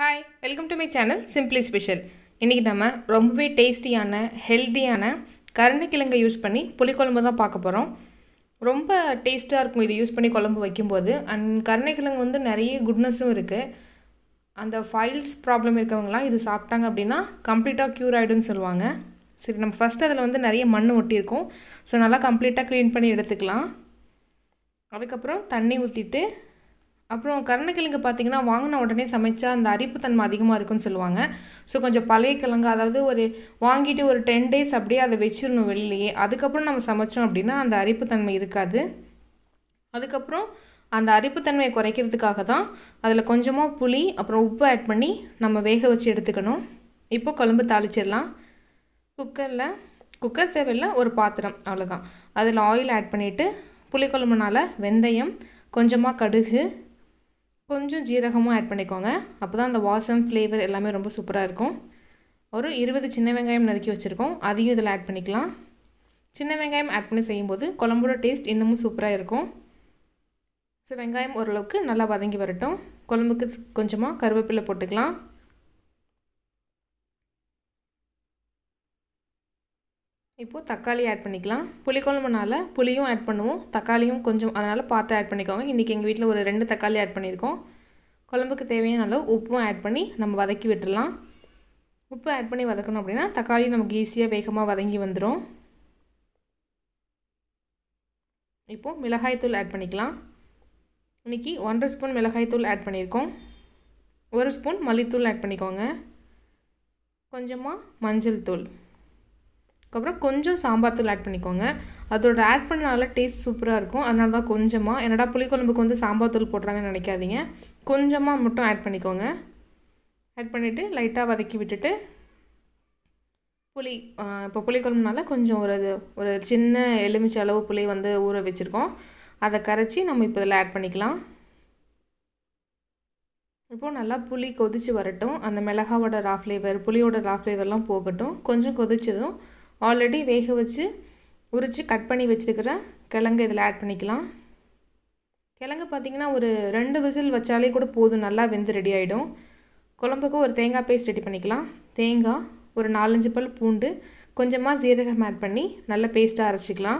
hi welcome to my channel simply special இன்றைக்கி நம்ம ரொம்பவே டேஸ்டியான ஹெல்த்தியான கருணைக்கிழங்கை யூஸ் பண்ணி புளிக்குழம்பு தான் பார்க்க போகிறோம் ரொம்ப டேஸ்ட்டாக இருக்கும் இது யூஸ் பண்ணி குழம்பு வைக்கும்போது அண்ட் கருணைக்கிழங்கு வந்து நிறைய குட்னஸும் இருக்குது அந்த ஃபைல்ஸ் ப்ராப்ளம் இருக்கவங்களாம் இது சாப்பிட்டாங்க அப்படின்னா கம்ப்ளீட்டாக க்யூர் ஆகிடும்னு சொல்லுவாங்க சரி நம்ம ஃபஸ்ட் அதில் வந்து நிறைய மண் ஒட்டியிருக்கோம் ஸோ நல்லா கம்ப்ளீட்டாக க்ளீன் பண்ணி எடுத்துக்கலாம் அதுக்கப்புறம் தண்ணி ஊற்றிட்டு அப்புறம் கருணைக்கிழங்கு பார்த்தீங்கன்னா வாங்கின உடனே சமைச்சா அந்த அரிப்புத்தன்மை அதிகமாக இருக்குன்னு சொல்லுவாங்க ஸோ கொஞ்சம் பழைய கிழங்கு அதாவது ஒரு வாங்கிட்டு ஒரு டென் டேஸ் அப்படியே அதை வச்சிடணும் வெளியிலேயே அதுக்கப்புறம் நம்ம சமைச்சோம் அப்படின்னா அந்த அரிப்புத்தன்மை இருக்காது அதுக்கப்புறம் அந்த அரிப்புத்தன்மையை குறைக்கிறதுக்காக தான் அதில் கொஞ்சமாக புளி அப்புறம் உப்பு ஆட் பண்ணி நம்ம வேக வச்சு எடுத்துக்கணும் இப்போ குழம்பு தாளிச்சிடலாம் குக்கரில் குக்கர் தேவையில்ல ஒரு பாத்திரம் அவ்வளோதான் அதில் ஆயில் ஆட் பண்ணிவிட்டு புளிக்குழம்புனால வெந்தயம் கொஞ்சமாக கடுகு கொஞ்சம் ஜீரகமும் ஆட் பண்ணிக்கோங்க அப்போ தான் அந்த வாசம் ஃப்ளேவர் எல்லாமே ரொம்ப சூப்பராக இருக்கும் ஒரு இருபது சின்ன வெங்காயம் நறுக்கி வச்சுருக்கோம் அதையும் இதில் ஆட் பண்ணிக்கலாம் சின்ன வெங்காயம் ஆட் பண்ணி செய்யும்போது குழம்போட டேஸ்ட் இன்னமும் சூப்பராக இருக்கும் ஸோ வெங்காயம் ஓரளவுக்கு நல்லா வதங்கி வரட்டும் குழம்புக்கு கொஞ்சமாக கருவேப்பிலை போட்டுக்கலாம் இப்போது தக்காளி ஆட் பண்ணிக்கலாம் புளிக்குழம்புனால புளியும் ஆட் பண்ணுவோம் தக்காளியும் கொஞ்சம் அதனால் பார்த்து ஆட் பண்ணிக்கோங்க இன்றைக்கி எங்கள் வீட்டில் ஒரு ரெண்டு தக்காளி ஆட் பண்ணியிருக்கோம் குழம்புக்கு தேவையான அளவு உப்பும் ஆட் பண்ணி நம்ம வதக்கி விட்டுடலாம் உப்பு ஆட் பண்ணி வதக்கணும் அப்படின்னா தக்காளி நமக்கு ஈஸியாக வேகமாக வதங்கி வந்துடும் இப்போது மிளகாய்த்தூள் ஆட் பண்ணிக்கலாம் இன்றைக்கி ஒன்றரை ஸ்பூன் மிளகாய்த்தூள் ஆட் பண்ணியிருக்கோம் ஒரு ஸ்பூன் மல்லித்தூள் ஆட் பண்ணிக்கோங்க கொஞ்சமாக மஞ்சள் தூள் அதுக்கப்புறம் கொஞ்சம் சாம்பார் தூள் ஆட் பண்ணிக்கோங்க அதோட ஆட் பண்ணனால டேஸ்ட் சூப்பராக இருக்கும் அதனால தான் கொஞ்சமாக என்னடா புளிக்குழம்புக்கு வந்து சாம்பார் தூள் போடுறாங்கன்னு நினைக்காதீங்க கொஞ்சமாக மட்டும் ஆட் பண்ணிக்கோங்க ஆட் பண்ணிவிட்டு லைட்டாக வதக்கி விட்டுட்டு புளி இப்போ புளிக்குழம்புனால கொஞ்சம் ஒரு ஒரு சின்ன எலுமிச்சை அளவு புளி வந்து ஊற வச்சுருக்கோம் அதை கரைச்சி நம்ம இப்போ இதில் ஆட் பண்ணிக்கலாம் இப்போது நல்லா புளி கொதித்து வரட்டும் அந்த மிளகாவோட ரா ஃப்ளேவர் புளியோட ரா ஃப்ளேவர்லாம் போகட்டும் கொஞ்சம் கொதிச்சதும் ஆல்ரெடி வேக வச்சு உரித்து கட் பண்ணி வச்சுருக்கிற கிழங்கு இதில் ஆட் பண்ணிக்கலாம் கிழங்கு பார்த்திங்கன்னா ஒரு ரெண்டு விசில் வச்சாலே கூட போதும் நல்லா வெந்து ரெடி ஆகிடும் குழம்புக்கு ஒரு தேங்காய் பேஸ்ட் ரெடி பண்ணிக்கலாம் தேங்காய் ஒரு நாலஞ்சு பல் பூண்டு கொஞ்சமாக சீரகம் ஆட் பண்ணி நல்ல பேஸ்ட்டாக அரைச்சிக்கலாம்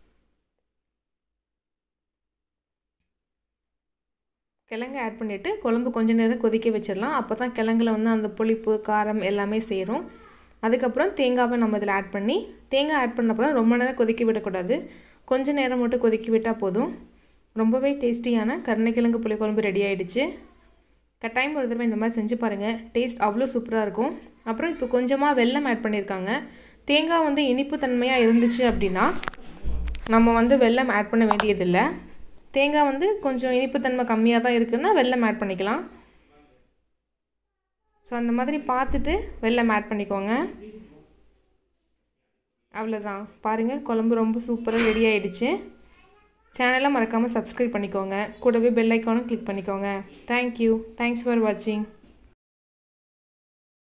கிழங்கு ஆட் பண்ணிவிட்டு குழம்பு கொஞ்சம் நேரம் கொதிக்க வச்சிடலாம் அப்போ தான் கிழங்குல வந்து அந்த புளிப்பு காரம் எல்லாமே சேரும் அதுக்கப்புறம் தேங்காவை நம்ம இதில் ஆட் பண்ணி தேங்காய் ஆட் பண்ண அப்புறம் ரொம்ப நேரம் கொதிக்க விடக்கூடாது கொஞ்சம் நேரம் மட்டும் கொதிக்க விட்டால் போதும் ரொம்பவே டேஸ்டியான கருணைக்கிழங்கு புளிக்குழம்பு ரெடி ஆகிடுச்சு கட்டாயம் ஒரு தடவை இந்த மாதிரி செஞ்சு பாருங்கள் டேஸ்ட் அவ்வளோ சூப்பராக இருக்கும் அப்புறம் இப்போ கொஞ்சமாக வெல்லம் ஆட் பண்ணியிருக்காங்க தேங்காய் வந்து இனிப்பு தன்மையாக இருந்துச்சு அப்படின்னா நம்ம வந்து வெல்லம் ஆட் பண்ண வேண்டியதில்லை தேங்காய் வந்து கொஞ்சம் இனிப்புத்தன்மை கம்மியாக தான் இருக்குன்னா வெல்லம் ஆட் பண்ணிக்கலாம் ஸோ அந்த மாதிரி பார்த்துட்டு வெல்லம் ஆட் பண்ணிக்கோங்க அவ்வளோதான் பாருங்கள் குழம்பு ரொம்ப சூப்பராக ரெடி ஆகிடுச்சு சேனலை மறக்காமல் சப்ஸ்கிரைப் பண்ணிக்கோங்க கூடவே பெல் ஐக்கானும் கிளிக் பண்ணிக்கோங்க தேங்க்யூ தேங்க்ஸ் ஃபார் வாட்சிங்